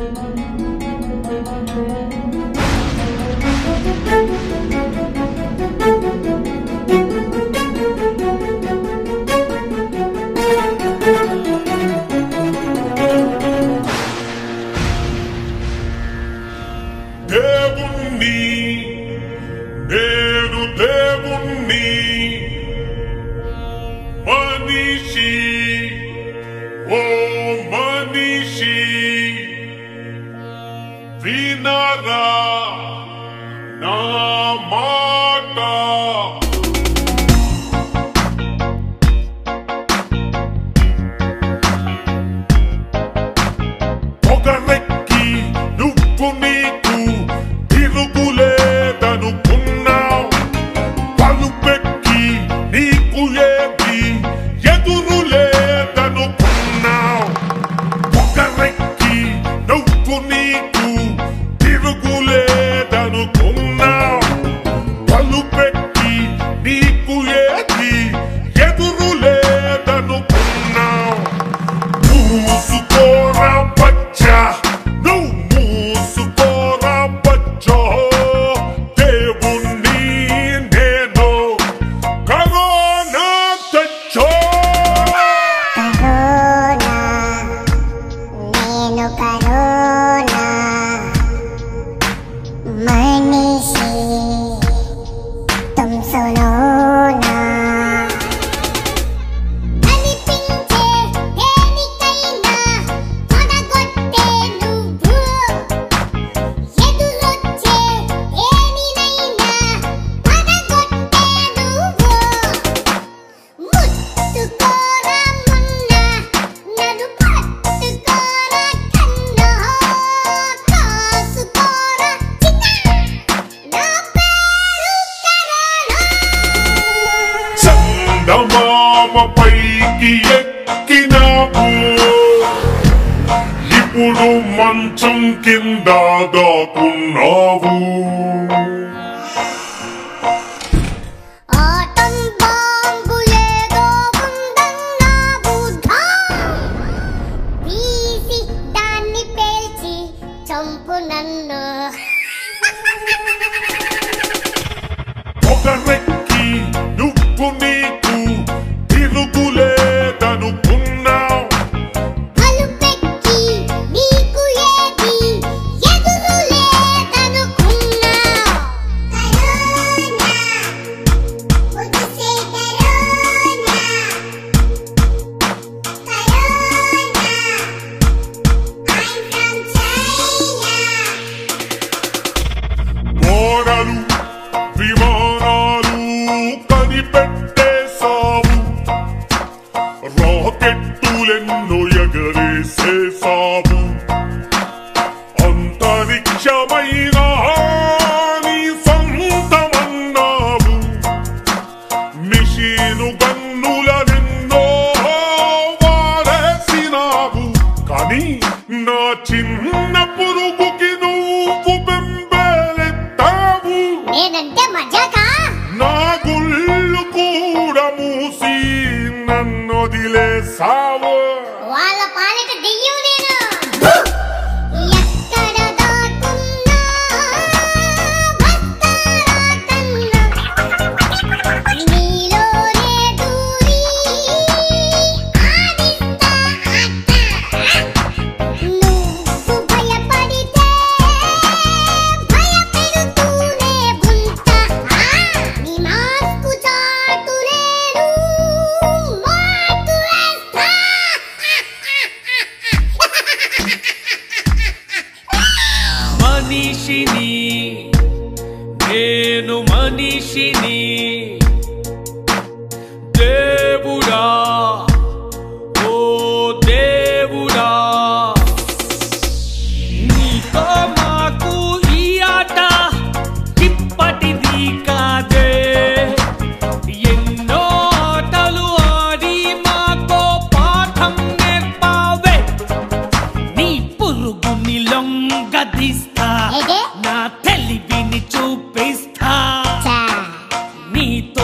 దేవుణ్ణి నేను దేవుణ్ణి మనిషి ఓ మనిషి వినరా నా మాట పొగరెక్కి నువ్వు నీకు తిరుగులేదనుకున్నావు పలుపెక్కి నీకు ఏది ఎదురు లేదనుకున్నావు పొగరెక్కి నువ్వు నీకు తిరుగులేదనుకున్నావు పలుపెక్కి నీకు ఏది ఎదురు లేదనుకున్నావు మూసుకోరా బచ్చా నువ్వు మూసుకోరా బచ్చో దేవుణ్ణి నేను కరోనా తెచ్చో కరోనా నేను కరోనా మనిషి తుమ్ సునో నా అనిపించే దేనికైనా తొడగొట్టే నువ్వు ఎదురొచ్చే దేనినైనా పడగొట్టే నువ్వు ముట్టుకోరా మొన్న నన్ను పట్టుకోరా కన్నా కాసుకోరా చిన్న నా పేరు కరోనా చందమామ పైకి ఎక్కినావు ఇప్పుడు మంచం కింద దాకున్నావు ఆటం బాంబు ఏదో ఉందన్నావు ధామ్ తీసి దాన్ని పేల్చి చంపు నన్ను పొగరెక్కి నువ్వు నీకు తిరుగులేదనుకున్నావు అలుపెక్కి నీకు ఏది ఎదురు లేదనుకున్నావు కరోనా ఉదిసే corona corona I'm from China ఓడలు విమానాలు కనిపెట్టేశావు రాకెట్టులెన్నో ఎగరేసేసావు అంతరిక్షమైన నీ సొంతమన్నావు మిషీను గన్నులనెన్నో వాడేసినావు కానీ నా చిన్న పురుగుకి నువ్వు బెంబేలెత్తావు నేనంటే మజాకా నా గుళ్ళు కూడా మూసి నన్ను వదిలేసావు వాళ్ళ పాలిట దెయ్యం నేను ఎక్కడ దాక్కున్నా వస్తారా కన్నా నీలోనే దూరి ఆడిస్తా ఆట నువ్వు భయపడితే భయపెడుతూనే ఉంటా నీ మాస్కు చాటులేను మాటు వేస్తా మనిషిని నేను మనిషిని దేవుడా ఓ దేవుడా నీతో మాకు ఈ ఆట ఇప్పటిది కాదే ఎన్నో ఆటలు ఆడి మాకో పాఠం నేర్పావే నీ పురుగుని లొంగదీస్తా ఏదే? నా తెలివిని చూపిస్తా చా నీతో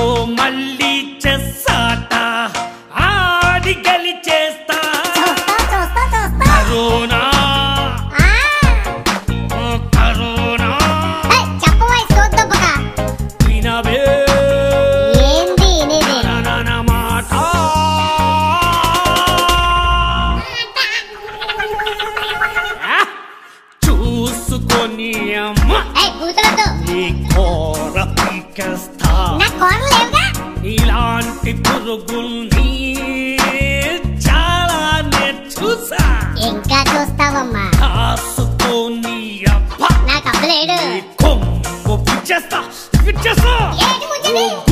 కూరలు లేవుగా ఇలాంటి పురుగుల్ని చాలా నేను చూసా ఇంకా చూస్తావమ్మా కాసుకొని అబ్బా నాకు అబ్బలేడు కొమ్ము పిచ్చేస్తా పిచ్చేస్తా ఏంటి ముంచిది